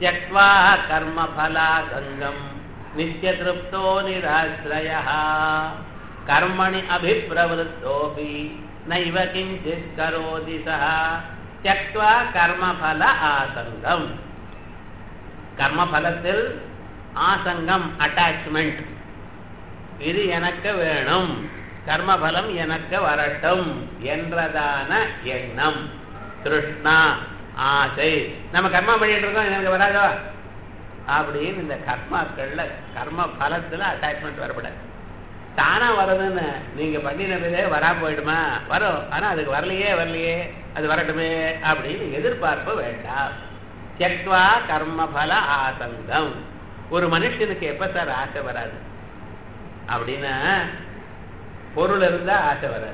தியக்வா கர்மபலாசங்கம் நித்தியதிருப்தோ நிராசிரய கர்மணி அபிப்பிரவருத்தோபி நைவ கிஞ்சித் கரோதி சஹ தியக்வா கர்மபல ஆசங்கம் கர்மபலத்தில் ஆசங்கம் அட்டாச்மெண்ட் இது எனக்கு வேணும் கர்மபலம் எனக்கு வரட்டும் என்றதான எண்ணம் திருஷ்ணா ஆசை நம்ம கர்மா பண்ணிட்டு இருக்கோம் எனக்கு வராதோ அப்படின்னு இந்த கர்மாக்கள்ல கர்ம பலத்துல அட்டாச்மெண்ட் வரப்படாது தானா வருதுன்னு நீங்க பண்ணினதே வரா போயிடுமா வரும் ஆனா அதுக்கு வரலையே வரலையே அது வரட்டுமே அப்படின்னு எதிர்பார்ப்பு வேண்டாம் செக்வா கர்மபல ஆசங்கம் ஒரு மனுஷனுக்கு எப்ப சார் ஆசை வராது அப்படின்னா பொருள் இருந்தா ஆசை வராது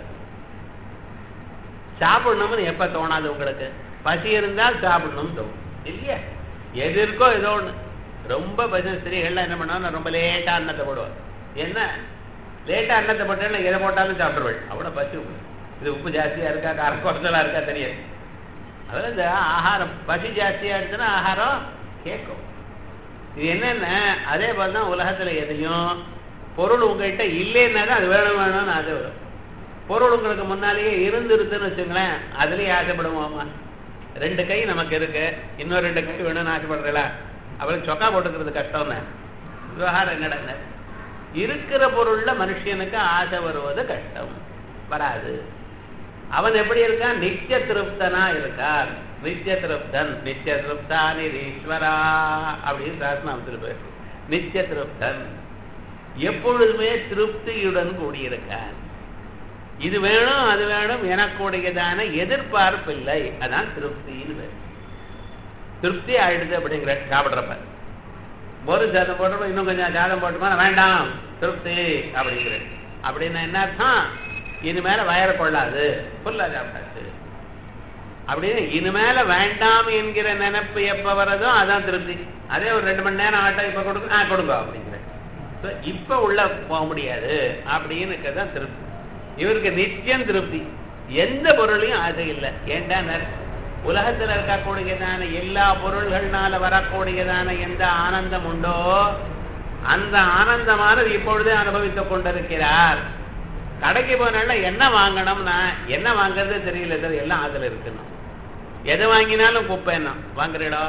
சாப்பிடணும்னு எப்ப தோணாது உங்களுக்கு பசி இருந்தால் சாப்பிடணும்னு தோணும் இல்லையா எது இருக்கோ ஏதோ ஒண்ணு ரொம்ப பஜனை ஸ்திரீகள்லாம் என்ன பண்ணுவாங்க ரொம்ப லேட்டா அன்னத்தை போடுவாங்க என்ன லேட்டா அன்னத்தை போட்டேன்னா எதை போட்டாலும் சாப்பிடுவாள் அவ்வளவு பசி உங்களுக்கு இது உப்பு ஜாஸ்தியா இருக்கா காரம் குறைச்சலா இருக்கா தெரியாது அதாவது இந்த ஆகாரம் பசி ஜாஸ்தியா இருந்துச்சுன்னா ஆகாரம் கேட்கும் இது என்னென்ன அதே போல தான் உலகத்துல எதையும் பொருள் உங்ககிட்ட இல்லைன்னா தான் அது வேணும் வேணும்னு ஆசை வரும் பொருள் உங்களுக்கு முன்னாலேயே இருந்துருதுன்னு வச்சுங்களேன் அதுலயே ஆசைப்படுவோமா ரெண்டு கை நமக்கு இருக்கு இன்னொரு ரெண்டு கை வேணும்னு ஆசைப்படுறீங்களா அவளுக்கு சொக்கா போட்டுக்கிறது கஷ்டம்னு விவகாரம் என்னடா இருக்கிற பொருள்ல மனுஷனுக்கு ஆசை வருவது கஷ்டம் வராது அவன் எப்படி இருக்கான் நித்திய திருப்தனா இருக்கான் நித்திய திருப்தன் நித்திய திருப்தா நிரீஸ்வரா அப்படின்னு சாஸ்திரம் பேர் நித்திய திருப்தன் எப்பொழுதுமே திருப்தியுடன் கூடியிருக்கான் இது வேணும் அது வேணும் எனக்குடையதான எதிர்பார்ப்பு இல்லை அதான் திருப்தின்னு பேர் திருப்தி ஆயிடுது அப்படிங்கிற சாப்பிட்றப்ப ஒரு சாதம் போட்டப்ப இன்னும் கொஞ்சம் சாதம் போட்டுமா வேண்டாம் திருப்தி அப்படிங்கிற அப்படின்னா என்ன அர்த்தம் இனிமேல வயற கொள்ளாது ஃபுல்லா சாப்பிட்டாச்சு அப்படின்னு இனிமேல வேண்டாம் என்கிற நினைப்பு எப்ப வரதோ அதான் திருப்தி அதே ஒரு ரெண்டு மணி நேரம் ஆட்டம் இப்ப கொடுங்க ஆ கொடுங்க அப்படிங்கிற இப்ப உள்ள போக முடியாது அப்படின்னு தான் திருப்தி இவருக்கு நித்தியம் திருப்தி எந்த பொருளையும் ஆசை இல்லை ஏண்டா உலகத்துல இருக்கக்கூடியதான எல்லா பொருள்கள்னால வரக்கூடியதான எந்த ஆனந்தம் உண்டோ அந்த ஆனந்தமானது இப்பொழுதே அனுபவித்துக் கொண்டிருக்கிறார் கடைக்கு போனால என்ன வாங்கணும்னா என்ன வாங்குறது தெரியல சார் எல்லாம் அதுல இருக்கணும் எது வாங்கினாலும் குப்பைன்னா வாங்குறீடோ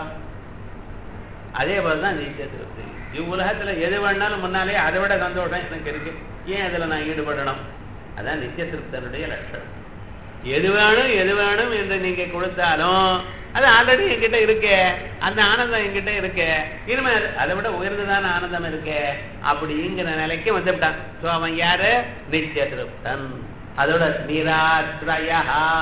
அதே போலதான் நித்திய திருப்தி இவ்வுலகத்துல எது வேணாலும் முன்னாலே அதை விட சந்தோஷம் எனக்கு இருக்கு ஏன் அதுல நான் ஈடுபடணும் அதான் நித்திய திருப்தனுடைய லட்சணம் எது வேணும் எது வேணும் என்று நீங்க கொடுத்தாலும் அது ஆல்ரெடி என்கிட்ட இருக்கே அந்த ஆனந்தம் என்கிட்ட இருக்கே இனிமே அதை விட உயர்ந்ததான ஆனந்தம் இருக்கே அப்படிங்கிற நிலைக்கு வந்துவிட்டான் சோ அவன் யாரு நித்திய திருப்தன் அதோட நிராசிரயா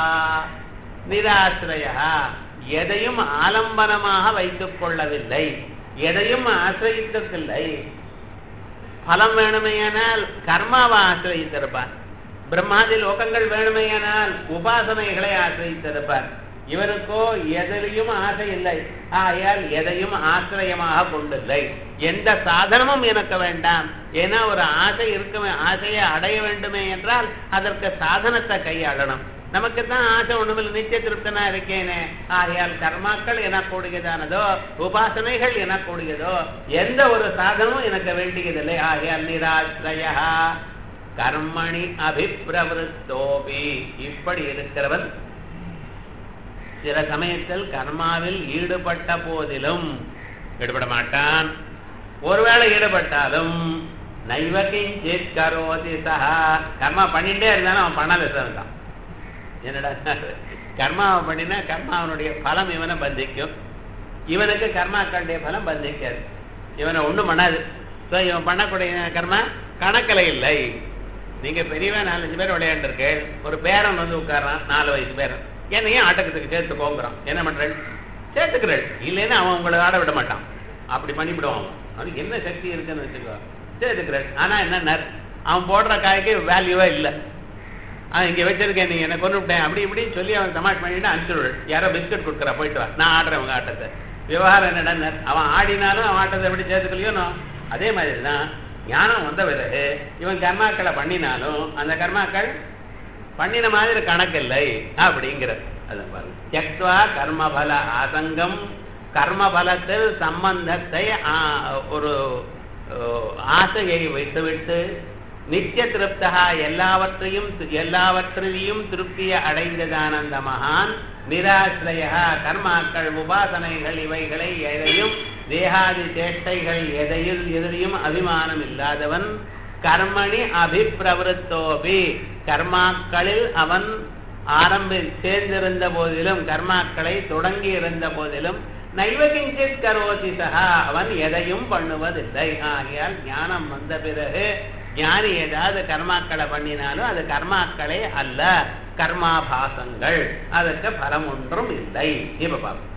நிராசிரயா எதையும் ஆலம்பனமாக வைத்துக் கொள்ளவில்லை எதையும் ஆசிரியத்தில்லை பலம் வேணுமையானால் கர்மாவை ஆசிரியத்திருப்பான் பிரம்மாதி லோகங்கள் வேணுமையானால் உபாசனைகளை ஆசிரியத்திருப்பார் இவருக்கோ எதிலையும் ஆசை இல்லை ஆயால் எதையும் ஆசிரியமாக கொண்டில்லை எந்த சாதனமும் எனக்கு வேண்டாம் ஏன்னா ஒரு ஆசை இருக்க ஆசையை அடைய வேண்டுமே என்றால் அதற்கு சாதனத்தை கையாளணும் நமக்கு தான் ஆசை ஒண்ணுமில்லை நித்திய திருப்தனா இருக்கேனே ஆகையால் கர்மாக்கள் எனக்கூடியதானதோ உபாசனைகள் எனக்கூடியதோ எந்த ஒரு சாதனமும் எனக்கு வேண்டியதில்லை ஆகையால் நிராசிரயா கர்மணி அபிப்பிரவருத்தோபி இப்படி இருக்கிறவன் சில சமயத்தில் கர்மாவில் ஈடுபட்ட போதிலும் ஈடுபட மாட்டான் ஒருவேளை ஈடுபட்டாலும் நைவகிஞ்சித் கரோதி சஹா கர்மா பண்ணிட்டே இருந்தாலும் அவன் பண்ணல தான் என்னடா கர்மாவை பண்ணினா கர்மாவனுடைய பலம் இவனை பந்திக்கும் இவனுக்கு கர்மாக்களுடைய பலம் பந்திக்காது இவனை ஒண்ணும் பண்ணாது ஸோ இவன் பண்ணக்கூடிய கர்மா கணக்கில் இல்லை நீங்க பெரியவன் நாலஞ்சு பேர் விளையாண்டுருக்கு ஒரு பேரன் வந்து உட்காரான் நாலு வயசு பேரன் என்னையும் ஆட்டத்துக்கு சேர்த்துக்கோங்கிறான் என்ன பண்றேன் சேர்த்துக்கிறேன் இல்லைன்னா அவன் உங்களை ஆட விட மாட்டான் அப்படி பண்ணிவிடுவான் அவன் அவனுக்கு என்ன சக்தி இருக்குன்னு வச்சுக்கோ சேர்த்துக்கிறேன் ஆனா என்ன அவன் போடுற காய்க்கு வேல்யூவே இல்லை அவன் இங்க வச்சிருக்கேன் நீங்க என்ன கொண்டு விட்டேன் அப்படி இப்படின்னு சொல்லி அவன் தமாஷ் பண்ணிட்டு அனுப்பிச்சு யாரோ பிஸ்கட் கொடுக்குறா போயிட்டு வா நான் ஆடுறேன் உங்க ஆட்டத்தை விவகாரம் என்னடா அவன் ஆடினாலும் அவன் ஆட்டத்தை எப்படி சேர்த்துக்கலையோ அதே மாதிரி தான் ஞானம் வந்த பிறகு இவன் கர்மாக்களை பண்ணினாலும் அந்த கர்மாக்கள் பண்ணின மாதிரி கணக்கு இல்லை அப்படிங்கிறது அதான் பாருங்க தியக்வா கர்மபல ஆசங்கம் கர்ம பலத்தில் சம்பந்தத்தை ஆ, ஒரு அஹ், ஆசையை வைத்துவிட்டு நித்திய திருப்தகா எல்லாவற்றையும் எல்லாவற்றிலையும் திருப்தியை அடைந்ததான அந்த மகான் நிராசிரய கர்மாக்கள் உபாசனைகள் இவைகளை எதையும் தேகாதி சேஷ்டைகள் எதையில் எதிலையும் அபிமானம் இல்லாதவன் கர்மணி அபிப்பிரவருத்தோபி கர்மாக்களில் அவன் ஆரம்பி சேர்ந்திருந்த போதிலும் கர்மாக்களை தொடங்கி இருந்த போதிலும் நைவ கிஞ்சித் கரோதி சகா அவன் எதையும் பண்ணுவதில்லை ஆகையால் ஞானம் வந்த பிறகு ஞானி ஏதாவது கர்மாக்களை பண்ணினாலும் அது கர்மாக்களே அல்ல கர்மாபாசங்கள் அதுக்கு பலம் ஒன்றும் இல்லை இப்ப பார்ப்போம்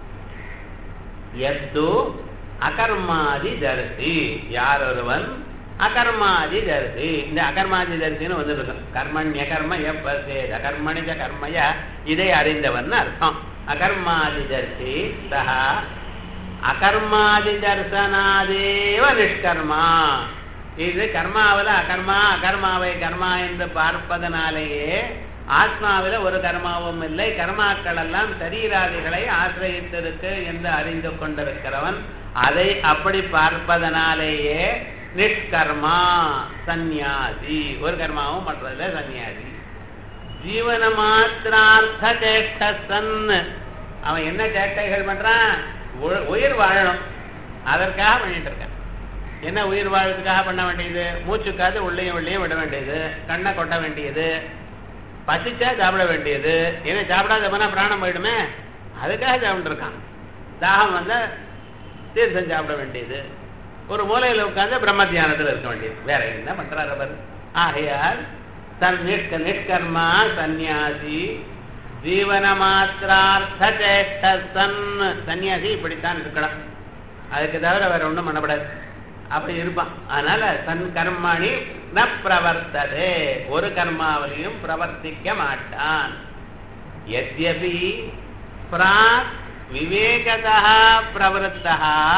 எத்து அகர்மாதி தரிசி யார் ஒருவன் அகர்மாதி தரிசி இந்த அகர்மாதி தரிசின்னு வந்துருக்கும் கர்மண்ய கர்ம எப்பசேத கர்மணிஜ கர்மய இதை அறிந்தவன் அர்த்தம் அகர்மாதி தரிசி சஹா அகர்மாதி தர்சனாதேவ நிஷ்கர்மா இது கர்மாவில் அகர்மா அகர்மாவை கர்மா என்று பார்ப்பதனாலேயே ஆத்மாவில் ஒரு கர்மாவும் இல்லை கர்மாக்கள் எல்லாம் சரீராதிகளை ஆசிரியத்திருக்கு என்று அறிந்து கொண்டிருக்கிறவன் அதை அப்படி பார்ப்பதனாலேயே நிஷ்கர்மா சந்நியாசி ஒரு கர்மாவும் மற்றதில் சந்நியாசி ஜீவன மாத்திரார்த்த சேஷ்டசன் அவன் என்ன சேட்டைகள் பண்றான் உ- உயிர் வாழணும் அதற்காக பண்ணிட்டு இருக்கான் என்ன உயிர் வாழறதுக்காக பண்ண வேண்டியது மூச்சுக்காது உள்ளேயும் உள்ளேயும் விட வேண்டியது கண்ணை கொட்ட வேண்டியது பசிச்சா சாப்பிட வேண்டியது ஏன்னா சாப்பிடாத போனா பிராணம் போயிடுமே அதுக்காக சாப்பிட்டு இருக்கான் தாகம் வந்தா தீர்த்தம் சாப்பிட வேண்டியது ஒரு மூலையில உட்கார்ந்து பிரம்ம தியானத்துல இருக்க வேண்டியது வேற என்ன பண்றாரு அவர் ஆகையால் தன் நிஷ்க நிஷ்கர்மா சந்நியாசி ஜீவன மாத்திரார்த்த சேஷ்டசன் சந்நியாசி இப்படித்தான் இருக்கணும் அதுக்கு தவிர வேற ஒண்ணும் பண்ணப்படாது அப்படி இருப்பான் அதனால தன் கர்மணி ந பிரவர்த்ததே ஒரு கர்மாவிலையும் பிரவர்த்திக்க மாட்டான் எத்யபி பிராக் விவேகதா பிரவருத்தா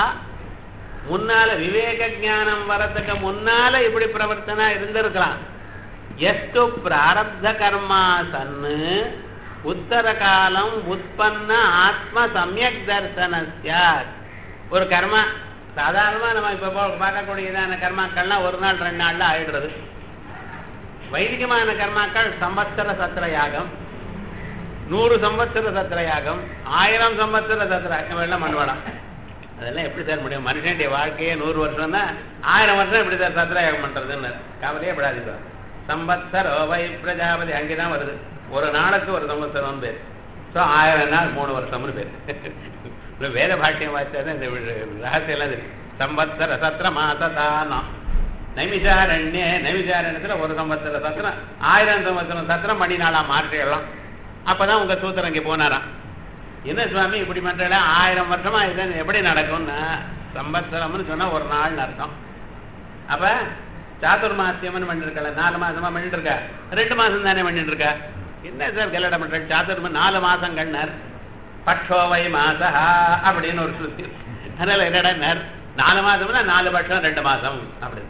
முன்னால விவேக ஞானம் வரதுக்கு முன்னால இப்படி பிரவர்த்தனா இருந்திருக்கலாம் எஸ்து பிராரப்த கர்மா சன்னு உத்தர காலம் உற்பன்ன ஆத்ம சமயக் தர்சனஸ்யாத் ஒரு கர்மா சாதாரணமா நம்ம இப்ப பா- பார்க்கக்கூடியதான கர்மாக்கள்லாம் ஒரு நாள் ரெண்டு நாள்ல ஆயிடுறது வைதிகமான கர்மாக்கள் சம்பத்சர சத்திர யாகம் நூறு சம்பத்சர சத்திர யாகம் ஆயிரம் சம்பத்சர சத்திர யாகம் எல்லாம் பண்ணுவாடாம் அதெல்லாம் எப்படி சார் முடியும் மனுஷனுடைய வாழ்க்கையே நூறு வருஷம் தான் ஆயிரம் வருஷம் எப்படி சார் சத்திர யாகம் பண்றதுன்னு கவலையே படாதீங்க சம்பத்சரோ வை பிரஜாபதி அங்கேதான் வருது ஒரு நாளுக்கு ஒரு சம்பத்சரம் பேர் ஸோ ஆயிரம் நாள் மூணு வருஷம்னு பேர் இந்த வேத பாட்டியம் வாய்ச்சா தான் இந்த ரகசியம் எல்லாம் தெரியும் சம்பத்சர சத்திர மாசதானம் நைமிஷாரண்ய நைமிஷாரண்யத்துல ஒரு சம்பத்சர சத்திரம் ஆயிரம் சம்பத்சரம் சத்திரம் மணி நாளா மாற்றிடலாம் அப்பதான் உங்க சூத்திரம் இங்க போனாராம் என்ன சுவாமி இப்படி பண்றல ஆயிரம் வருஷமா இது எப்படி நடக்கும்னா சம்பத்சரம்னு சொன்னா ஒரு நாள்னு அர்த்தம் அப்ப சாதுர்மாசியம்னு பண்ணிருக்கல நாலு மாசமா பண்ணிட்டு இருக்க ரெண்டு மாசம் தானே பண்ணிட்டு இருக்க என்ன சார் கல்லடை பண்ற சாதுர்மா நாலு மாசம் கண்ணர் பட்சோவை மாசஹா அப்படின்னு ஒரு ஸ்ருதி அதனால என்னடா நாலு மாசம்னா நாலு பட்சம் ரெண்டு மாசம் அப்படி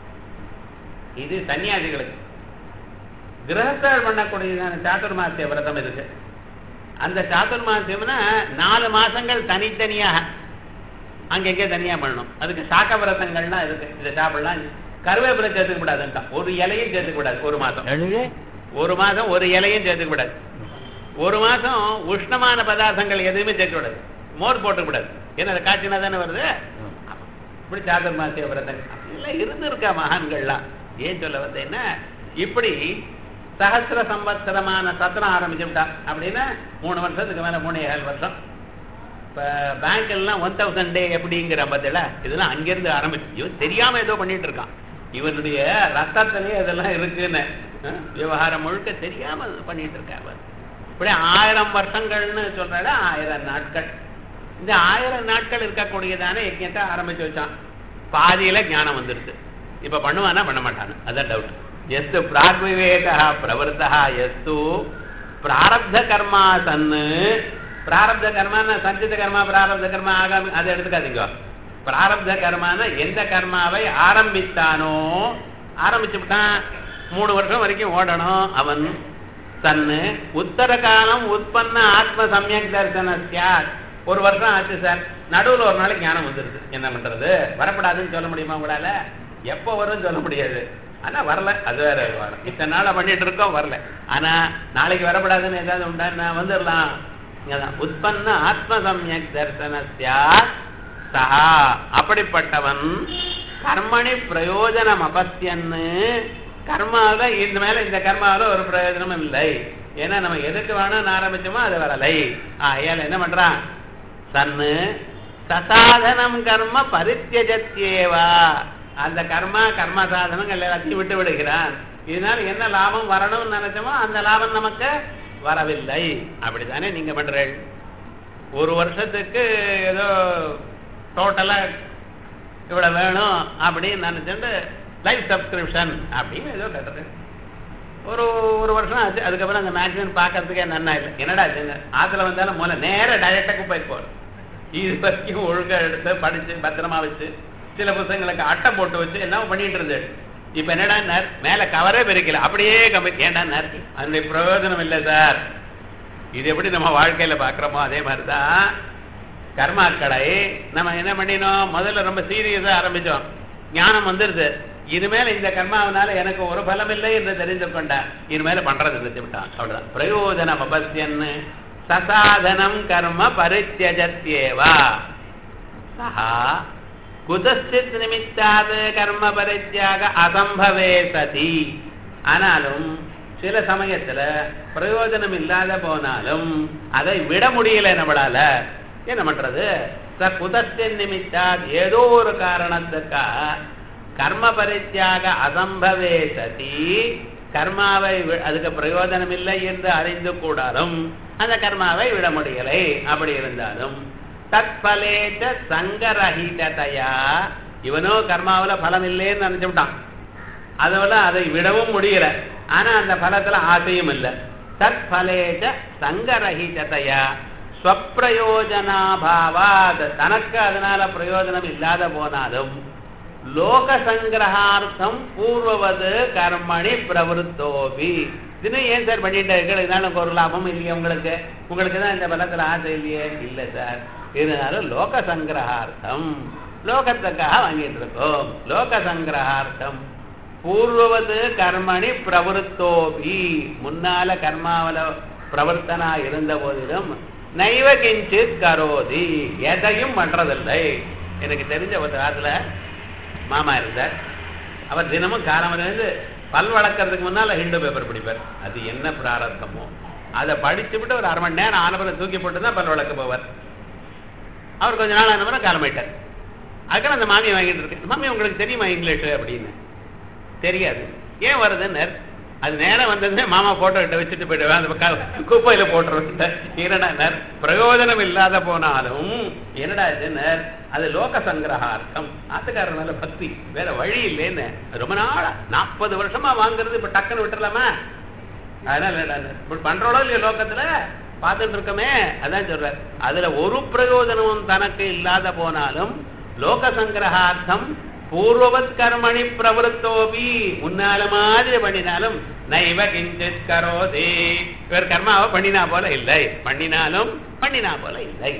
இது சன்னியாசிகளுக்கு கிரகத்தால் பண்ணக்கூடியதான சாதுர்மாசிய விரதம் இருக்கு அந்த சாதுர்மாசியம்னா நாலு மாசங்கள் தனித்தனியாக அங்கங்கே தனியா பண்ணணும் அதுக்கு சாக்க விரதங்கள்லாம் இருக்கு இதை சாப்பிடலாம் கருவேப்பிலை சேர்த்துக்க கூடாதுன்ட்டான் ஒரு இலையும் சேர்த்துக்க கூடாது ஒரு மாசம் எழுது ஒரு மாசம் ஒரு இலையும் சேர்த்துக்க கூடாது ஒரு மாசம் உஷ்ணமான பதார்த்தங்கள் எதுவுமே சேர்க்க கூடாது மோர் போட்டுக்க கூடாது ஏன்னா அது காய்ச்சினா தானே வருது இப்படி சாதுர்மாசிய விரதங்கள் அப்படிலாம் இருந்திருக்கா மகான்கள்லாம் ஏன் சொல்ல வந்தேன்னா இப்படி சகசிர சம்பத்சரமான சத்திரம் ஆரம்பிச்சுட்டா அப்படின்னா மூணு வருஷத்துக்கு மேல மூணே ஏழு வருஷம் இப்போ பேங்க் எல்லாம் ஒன் தௌசண்ட் டே எப்படிங்கிற பதில இதெல்லாம் அங்கிருந்து ஆரம்பிச்சு இவன் தெரியாம ஏதோ பண்ணிட்டு இருக்கான் இவனுடைய ரத்தத்திலேயே இதெல்லாம் இருக்குன்னு அஹ், விவகாரம் முழுக்க தெரியாம இது பண்ணிட்டு இருக்கா அவன் இப்படி ஆயிரம் வருஷங்கள்னு சொல்றாரு ஆயிரம் நாட்கள் இந்த ஆயிரம் நாட்கள் இருக்கக்கூடியதான யஜ்யத்தை ஆரம்பிச்சு வச்சான் பாதியில ஞானம் வந்துருச்சு இப்ப பண்ணுவானா பண்ண மாட்டானு அதான் டவுட் எஸ்து பிராக்விவேகா பிரவருத்தா எஸ்து பிராரப்த கர்மா சன்னு பிராரப்த கர்மான சஞ்சித கர்மா பிராரப்த கர்மா ஆகாமி அதை எடுத்துக்காதீங்க பிராரப்த கர்மான எந்த கர்மாவை ஆரம்பித்தானோ ஆரம்பிச்சு விட்டான் மூணு வருஷம் வரைக்கும் ஓடணும் அவன் தன்னு உத்தர காலம் உற்பன்ன ஆத்ம சமயக் தர்சன சியாத் ஒரு வருஷம் ஆச்சு சார் நடுவுல ஒரு நாளைக்கு ஞானம் வந்துருது என்ன பண்றது வரப்படாதுன்னு சொல்ல முடியுமா உங்களால எப்போ வரும்னு சொல்ல முடியாது ஆனா வரல அது வேற வரும் இத்தனை நாளா பண்ணிட்டு இருக்கோம் வரல ஆனா நாளைக்கு வரப்படாதுன்னு ஏதாவது உண்டா நான் வந்துடலாம் இங்கதான் உற்பன்ன ஆத்ம சமயக் தர்சனஸ்யா சஹா அப்படிப்பட்டவன் கர்மணி பிரயோஜனம் அபஸ்யன்னு கர்மாவில இந்த மேல இந்த கர்மாவில ஒரு பிரயோஜனமும் இல்லை ஏன்னா நம்ம எதுக்கு வேணும்னு ஆரம்பிச்சோமோ அது வரலை ஆகையால் என்ன பண்றான் சன்னு சசாதனம் கர்ம பரித்தியஜத்யேவா அந்த கர்மா கர்ம சாதனங்கள் எல்லாத்தையும் விட்டு விடுகிறான் இதனால என்ன லாபம் வரணும்னு நினைச்சோமோ அந்த லாபம் நமக்கு வரவில்லை அப்படித்தானே நீங்க பண்றீங்க ஒரு வருஷத்துக்கு ஏதோ டோட்டலா இவ்வளவு வேணும் அப்படின்னு நினைச்சுட்டு லைஃப் சப்ஸ்கிரிப்ஷன் அப்படின்னு ஏதோ கட்டுறேன் ஒரு ஒரு வருஷம் ஆச்சு அதுக்கப்புறம் அந்த மேக்சிமம் பார்க்கறதுக்கே நன்னா இல்லை என்னடா ஆச்சுங்க ஆத்துல வந்தாலும் முதல்ல நேரா டைரக்டா குப்பைக்கு போகணும் இது வரைக்கும் ஒழுங்கா எடுத்து படிச்சு பத்திரமா வச்சு சில புத்தகங்களுக்கு அட்டை போட்டு வச்சு என்ன பண்ணிட்டு இருந்தது இப்ப என்னடா நர் மேல கவரே பெருக்கல அப்படியே கம்மி ஏண்டா நர் அதனுடைய பிரயோஜனம் இல்லை சார் இது எப்படி நம்ம வாழ்க்கையில பாக்குறோமோ அதே மாதிரிதான் கர்மாக்களை நம்ம என்ன பண்ணினோம் முதல்ல ரொம்ப சீரியஸா ஆரம்பிச்சோம் ஞானம் வந்துருது இனிமேல இந்த கர்மாவனால எனக்கு ஒரு பலம் இல்லை என்று தெரிந்து கொண்ட இனிமேல பண்றது நிறுத்தி விட்டான் அவ்வளவுதான் பிரயோஜனம் அபஸ்யன்னு சசாதனம் கர்ம பரித்தியஜத்யேவா சஹா குதஸ்தித் நிமித்தாது கர்ம பரித்தியாக அசம்பவே சதி ஆனாலும் சில சமயத்துல பிரயோஜனம் இல்லாத போனாலும் அதை விட முடியல நம்மளால என்ன பண்றது ச குதஸ்தின் நிமித்தாத் ஏதோ ஒரு காரணத்துக்காக கர்ம பரித்தியாக அசம்பவே சதி கர்மாவை வி- அதுக்கு பிரயோஜனம் இல்லை என்று அறிந்து கூடாலும் அந்த கர்மாவை விட முடியலை அப்படி இருந்தாலும் தத்பலேச்ச சங்கரஹிததையா இவனோ கர்மாவுல பலம் இல்லைன்னு நினைச்சுட்டான் அதோட அதை விடவும் முடியல ஆனா அந்த பலத்துல ஆசையும் இல்லை தத்பலேச்ச சங்கரஹிததையா ஸ்வப்பிரயோஜனாபாவாத் தனக்கு அதனால பிரயோஜனம் இல்லாத போனாலும் லோக சங்கிரகார்த்தம் பூர்வவது கர்மணி பிரவருத்தோபி தினம் ஏன் சார் பண்ணிட்டு இருக்கிற இதனால எனக்கு ஒரு லாபம் இல்லையே உங்களுக்கு உங்களுக்கு தான் இந்த பலத்துல ஆசை இல்லையே இல்லை சார் இருந்தாலும் லோக சங்கிரகார்த்தம் லோகத்துக்காக வாங்கிட்டு இருக்கோம் லோக சங்கிரகார்த்தம் பூர்வவது கர்மணி பிரவருத்தோபி முன்னால கர்மாவல பிரவர்த்தனா இருந்த போதிலும் நைவ கிஞ்சித் கரோதி எதையும் பண்றதில்லை எனக்கு தெரிஞ்ச ஒரு காலத்துல மாமா இருந்தார் அவர் தினமும் காலமிலிருந்து பல் வளர்க்கறதுக்கு முன்னால ஹிண்டு பேப்பர் படிப்பார் அது என்ன பிராரத்தமோ அதை படிச்சுவிட்டு ஒரு அரை மணி நேரம் ஆனபுரம் தூக்கி போட்டு தான் பல் வளர்க்க போவார் அவர் கொஞ்ச நாள் ஆனவரை காலமாயிட்டார் அதுக்கான அந்த மாமியை வாங்கிட்டு இருக்கு மாமி உங்களுக்கு தெரியுமா இங்கிலீஷ் அப்படின்னு தெரியாது ஏன் வருதுன்னு அது நேரம் வந்ததுமே மாமா போட்டோ கிட்ட வச்சுட்டு போயிடுவேன் அந்த பக்கம் குப்பையில போட்டுருவேன் என்னடா பிரயோஜனம் இல்லாத போனாலும் என்னடா இதுன்னு அது லோக சங்கிரகார்த்தம் ஆத்துக்காரர் மேல பக்தி வேற வழி இல்லைன்னு ரொம்ப நாளா நாற்பது வருஷமா வாங்குறது இப்ப டக்குன்னு விட்டுறலாமா அதனால என்னடா இப்படி பண்றோளோ இல்லையோ லோகத்துல பார்த்துட்டு இருக்கமே அதான் சொல்றார் அதுல ஒரு பிரயோஜனமும் தனக்கு இல்லாத போனாலும் லோக சங்கிரகார்த்தம் பூர்வவத் கர்மணி பிரவருத்தோபி முன்னால மாதிரி பண்ணினாலும் நைவ கிஞ்சித் கரோதி இவர் கர்மாவை பண்ணினா போல இல்லை பண்ணினாலும் பண்ணினா போல இல்லை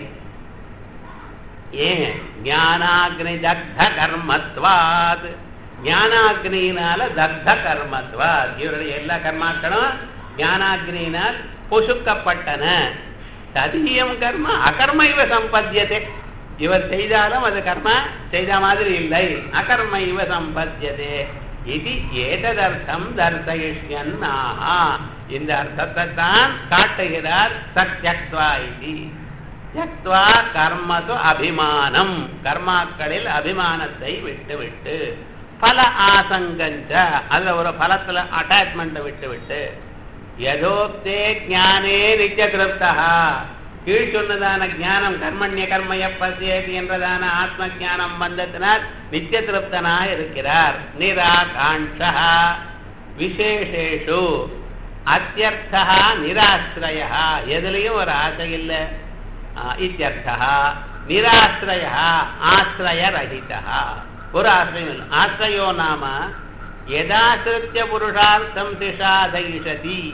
ஏன் ஞானாக்னி தக்த கர்மத்வாத் ஞானாக்னியினால தக்த கர்மத்வாத் இவருடைய எல்லா கர்மாக்களும் ஞானாக்னியினால் பொசுக்கப்பட்டன ததியம் கர்ம அகர்ம இவ சம்பத்தியதே இவர் செய்தாலும் அது கர்மா செய்த மாதிரி இல்லை அகர்ம இவ சம்பத்தியதே இது ஏததர்த்தம் தர்சயிஷ்யன் ஆஹா இந்த அர்த்தத்தை தான் காட்டுகிறார் சத்யக்வா இது தியக்வா கர்மது அபிமானம் கர்மாக்களில் அபிமானத்தை விட்டு விட்டு பல ஆசங்கஞ்ச அதுல ஒரு பலத்துல அட்டாச்மெண்ட் விட்டு விட்டு யதோக்தே ஞானே நித்திய திருப்தா கீழ் சொன்னதான ஞானம் கர்மண்ய கர்மய பசியேதி என்றதான ஆத்ம ஞானம் வந்ததினால் நித்திய திருப்தனா இருக்கிறார் நிராகாண்ஷா விசேஷேஷு அத்தியர்த்தா நிராசிரய எதுலயும் ஒரு ஆசை இல்லை இத்தியர்த்தா நிராசிரய ஆசிரயரகிதா ஒரு ஆசிரியம் இல்லை ஆசிரியோ நாம யதாசிரித்திய புருஷார்த்தம் திசாதயிஷதி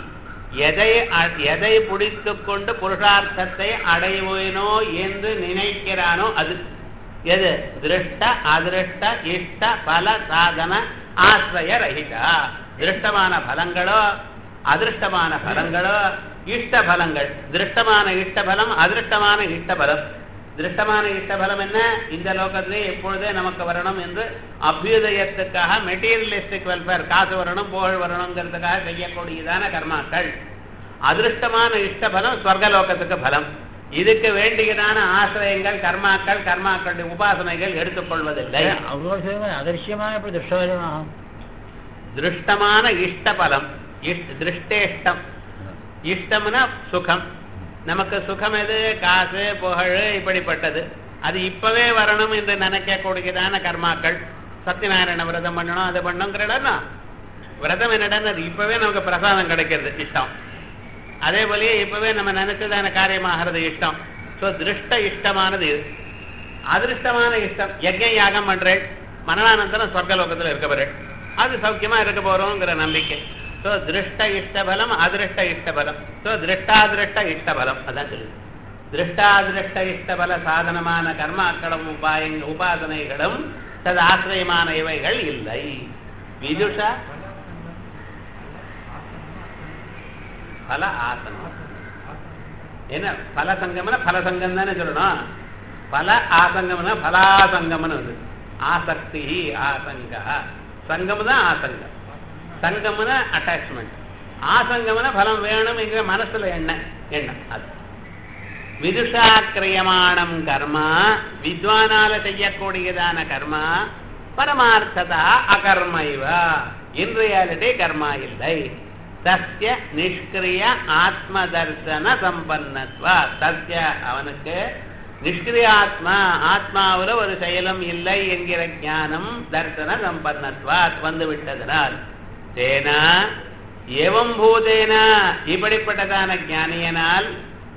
எதை அ- எதை பிடித்துக் கொண்டு புருஷார்த்தத்தை அடைவேனோ என்று நினைக்கிறானோ அது எது திருஷ்ட அதிருஷ்ட இஷ்ட பல சாதன ஆசிரிய ரஹிதா திருஷ்டமான பலங்களோ அதிருஷ்டமான பலங்களோ இஷ்ட பலங்கள் திருஷ்டமான இஷ்ட பலம் அதிருஷ்டமான இஷ்ட பலம் திருஷ்டமான இஷ்ட பலம் என்ன இந்த லோகத்திலே எப்பொழுதே நமக்கு வரணும் என்று அபியுதயத்துக்காக மெட்டீரியலிஸ்டிக் வெல்ஃபேர் காசு வரணும் புகழ் வரணுங்கிறதுக்காக செய்யக்கூடியதான கர்மாக்கள் அதிருஷ்டமான இஷ்ட பலம் ஸ்வர்கலோகத்துக்கு பலம் இதுக்கு வேண்டியதான ஆசிரியங்கள் கர்மாக்கள் கர்மாக்களுடைய உபாசனைகள் எடுத்துக்கொள்வதில்லை அவரோட சொல்லுங்க அதிர்ஷ்யமான எப்படி திருஷ்டவரமாகும் திருஷ்டமான இஷ்ட பலம் இஷ்ட- திருஷ்டேஷ்டம் இஷ்டம்னா சுகம் நமக்கு சுகம் எது காசு புகழ் இப்படிப்பட்டது அது இப்பவே வரணும் என்று நினைக்கக்கூடியதான கர்மாக்கள் சத்யநாராயண விரதம் பண்ணணும் அது பண்ணணுங்கிறடா விரதம் என்னடா அது இப்பவே நமக்கு பிரசாதம் கிடைக்கிறது இஷ்டம் அதே போலயே இப்பவே நம்ம நினைச்சதான காரியமாகிறது இஷ்டம் ஸோ திருஷ்ட இஷ்டமானது இது அதிருஷ்டமான இஷ்டம் யஜ்ஞ யாகம் பண்றேன் மரணானந்தரம் சொர்க்கலோகத்தில் இருக்க போறேன் அது சௌக்கியமா இருக்க போறோங்கிற நம்பிக்கை ஸோ திருஷ்ட இஷ்டபலம் அதிருஷ்ட இஷ்டபலம் ஸோ திருஷ்டாதிருஷ்ட இஷ்டபலம் அதான் சொல்லுது திருஷ்டாதிருஷ்ட இஷ்டபல சாதனமான கர்மாக்களும் உபாயங்க உபாசனைகளும் தது ஆசிரியமான இவைகள் இல்லை விதுஷா பல ஆசனம் என்ன பல சங்கம்னா பல சங்கம் தானே சொல்லணும் பல ஆசங்கம்னா பலாசங்கம்னு வந்து ஆசக்தி ஆசங்க சங்கம் தான் ஆசங்கம் சங்கம்னா அட்டாச்மெண்ட் ஆசங்கம்னா பலம் வேணும் என்கிற மனசுல எண்ணம் எண்ணம் அது விதுஷா கிரியமானம் கர்மா வித்வானால செய்யக்கூடியதான கர்மா பரமார்த்ததா அகர்மைவ இன் ரியாலிட்டி கர்மா இல்லை தஸ்ய நிஷ்கிரிய ஆத்ம தர்சன சம்பன்னத்வா தஸ்ய அவனுக்கு நிஷ்கிரிய ஆத்மா ஆத்மாவுல ஒரு செயலும் இல்லை என்கிற ஞானம் தர்சன சம்பன்னத்வா வந்து விட்டதனால் தேனா ஏவம் பூதேன இப்படிப்பட்டதான ஞானியனால்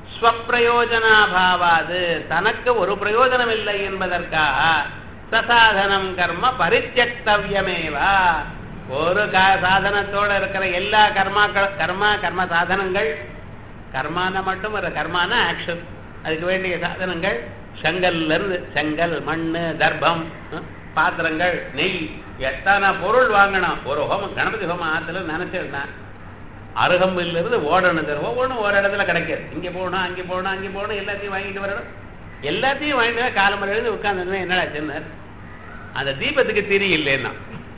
ஸ்வப்பிரயோஜனாபாவாது தனக்கு ஒரு பிரயோஜனம் இல்லை என்பதற்காக சசாதனம் கர்ம பரித்தியக்தவியமேவா ஒரு கா சாதனத்தோட இருக்கிற எல்லா கர்மாக்கள் கர்மா கர்ம சாதனங்கள் கர்மான மட்டும் ஒரு கர்மான ஆக்ஷன் அதுக்கு வேண்டிய சாதனங்கள் செங்கல்ல இருந்து செங்கல் மண்ணு தர்ப்பம் அஹ், பாத்திரங்கள் நெய் எத்தனை பொருள் வாங்கணும் ஒரு ஹோமம் கணபதி ஹோமம் ஆத்துல நினைச்சிருந்தேன் அருகம்பில் இருந்து ஓடணும் தரும் ஒவ்வொன்றும் ஒரு இடத்துல கிடைக்காது இங்க போகணும் அங்கே போகணும் அங்கே போகணும் எல்லாத்தையும் வாங்கிட்டு வரணும் எல்லாத்தையும் வாங்கிட்டு வர காலம்பரம் எழுந்து உட்கார்ந்து என்னடா சின்ன அந்த தீபத்துக்கு திரி இல்லைன்னா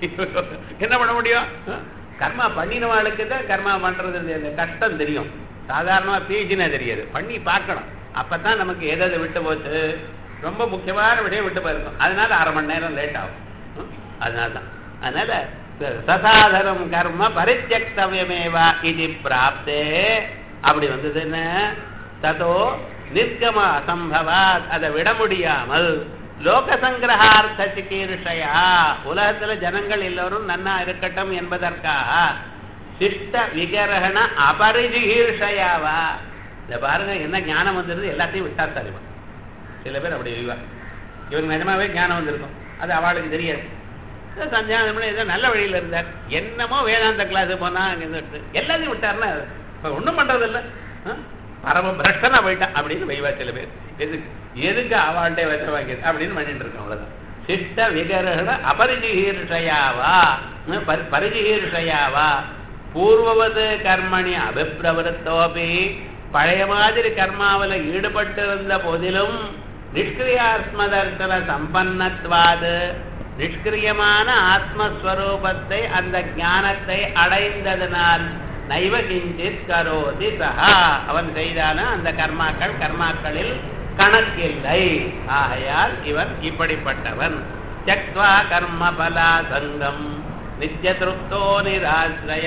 என்ன பண்ண முடியும் அஹ்? கர்மா பண்ணினவாளுக்கு தான் கர்மா பண்றது இந்த கஷ்டம் தெரியும் சாதாரணமா பேசினா தெரியாது பண்ணி பார்க்கணும் அப்பதான் நமக்கு எதை எதை விட்டு போச்சு ரொம்ப முக்கியமான விஷயம் விட்டு போயிருக்கும் அதனால அரை மணி நேரம் லேட் ஆகும் அஹ்? அதனால தான் அதனால ச- சசாதனம் கர்ம பரித்தியக்தவியமேவா இது பிராப்தே அப்படி வந்ததுன்னு ததோ நிர்கம அசம்பவாத் அதை விட முடியாமல் லோக சங்கிரகார்த்த சிகீர்ஷயா உலகத்துல ஜனங்கள் எல்லோரும் நன்னா இருக்கட்டும் என்பதற்காக சிஷ்ட விகரகண அபரிஜிகீர்ஷயாவா இந்த பாருங்க என்ன ஞானம் வந்துருது எல்லாத்தையும் விட்டா சார் இவன் சில பேர் அப்படி செய்வா இவங்க நிஜமாவே ஞானம் வந்திருக்கும் அது அவளுக்கு தெரியாது ஏதோ சந்தியானம் பண்ணி ஏதோ நல்ல வழியில இருந்தார் என்னமோ வேதாந்த கிளாஸ் போனா அங்க இருந்துட்டு எல்லாத்தையும் விட்டாருன்னா இப்ப ஒண்ணும் பண்றது இல்ல ஆ? பரம பிரஷ்டனா போயிட்டான் அப்படின்னு வைவா சில பேர் எதுக்கு எதுக்கு அவள்கிட்ட வித வாங்கியது அப்படின்னு பண்ணிட்டு இருக்கோம் அவ்வளவுதான் சிஷ்ட விகரகண அபரிஜிகீர்ஷயாவா ம், பரி- பரிஜிகீர்ஷயாவா பூர்வவது கர்மணி அபிப்பிரவருத்தோபி பழைய மாதிரி கர்மாவில் ஈடுபட்டிருந்த போதிலும் நிஷ்கிரியாத்மதர்சன சம்பன்னத்வாது நிஷ்கிரியமான ஆத்மஸ்வரூபத்தை அந்த ஞானத்தை அடைந்ததனால் நைவ கிஞ்சித் கரோதி சஹா அவன் செய்தான அந்த கர்மாக்கள் கர்மாக்களில் கணக்கில்லை ஆகையால் இவன் இப்படிப்பட்டவன் தியக்வா கர்ம பலா சங்கம் நித்திய திருப்தோ நிராசிரய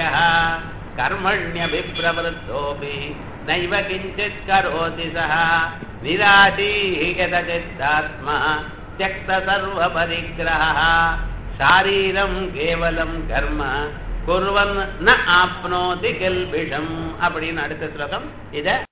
கர்மண்யபிப்பிரவருத்தோபி நைவ கிஞ்சித் கரோதி சஹா நிராசீகதச்சித்தாத்மா தியக்த சர்வ பரிகிரஹ சாரீரம் கேவலம் கர்ம குர்வன் ந ஆப்னோதி கெல்பிஷம் அப்படின்னு அடுத்த ஸ்லோகம் இத